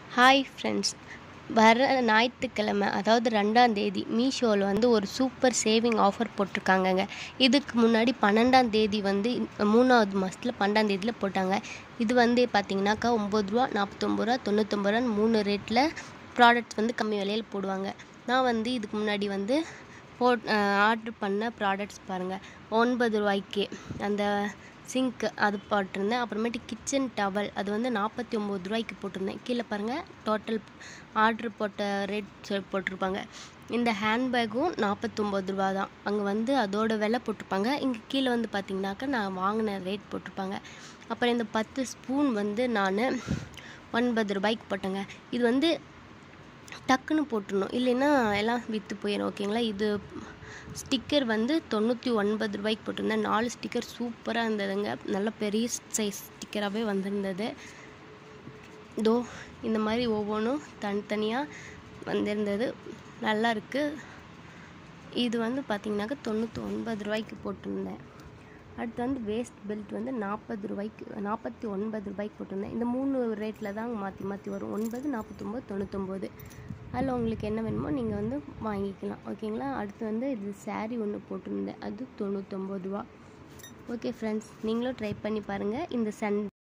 hi friends வர ஞாயிற்றுக்கிழமை அதாவது ரெண்டாம் தேதி மீஷோவில் வந்து ஒரு சூப்பர் சேவிங் ஆஃபர் போட்டிருக்காங்கங்க இதுக்கு முன்னாடி பன்னெண்டாம் தேதி வந்து இந்த மூணாவது மாதத்தில் பன்னெண்டாம் தேதியில் போட்டாங்க இது வந்து பார்த்தீங்கன்னாக்கா ஒம்பது ரூபா நாற்பத்தொம்பது ரூபா தொண்ணூத்தொம்பது ரூபான்னு மூணு ரேட்டில் ப்ராடக்ட்ஸ் வந்து கம்மி விலையில் போடுவாங்க நான் வந்து இதுக்கு முன்னாடி வந்து போட் ஆர்டர் பண்ண ப்ராடக்ட்ஸ் பாருங்கள் ஒன்பது ரூபாய்க்கு அந்த சிங்க் அது போட்டிருந்தேன் அப்புறமேட்டு கிச்சன் டவல் அது வந்து நாற்பத்தி ஒம்பது ரூபாய்க்கு போட்டிருந்தேன் கீழே பாருங்கள் டோட்டல் ஆர்டர் போட்ட ரேட் போட்டிருப்பாங்க இந்த ஹேண்ட்பேக்கும் நாற்பத்தொம்பது ரூபா தான் அங்கே வந்து அதோட விலை போட்டிருப்பாங்க இங்கே கீழே வந்து பார்த்தீங்கன்னாக்கா நான் வாங்கின ரேட் போட்டிருப்பாங்க அப்புறம் இந்த பத்து ஸ்பூன் வந்து நான் ஒன்பது ரூபாய்க்கு போட்டேங்க இது வந்து டக்குன்னு போட்டுடணும் இல்லைன்னா எல்லாம் விற்று போயிடும் ஓகேங்களா இது ஸ்டிக்கர் வந்து தொண்ணூற்றி ஒன்பது ரூபாய்க்கு போட்டிருந்தேன் நாலு ஸ்டிக்கர் சூப்பராக இருந்ததுங்க நல்ல பெரிய சைஸ் ஸ்டிக்கராகவே வந்திருந்தது இதோ இந்த மாதிரி ஒவ்வொன்றும் தனித்தனியாக வந்திருந்தது நல்லா இருக்குது இது வந்து பார்த்திங்கனாக்கா தொண்ணூற்றி ஒன்பது ரூபாய்க்கு போட்டிருந்தேன் அடுத்து வந்து வேஸ்ட் பெல்ட் வந்து நாற்பது ரூபாய்க்கு நாற்பத்தி ஒன்பது ரூபாய்க்கு போட்டிருந்தேன் இந்த மூணு ரேட்டில் தான் மாற்றி மாற்றி வரும் ஒன்பது நாற்பத்தொம்போது தொண்ணூத்தொம்பது அதில் உங்களுக்கு என்ன வேணுமோ நீங்கள் வந்து வாங்கிக்கலாம் ஓகேங்களா அடுத்து வந்து இது சாரீ ஒன்று போட்டிருந்தேன் அது தொண்ணூத்தொம்பது ரூபா ஓகே ஃப்ரெண்ட்ஸ் நீங்களும் ட்ரை பண்ணி பாருங்கள் இந்த சன்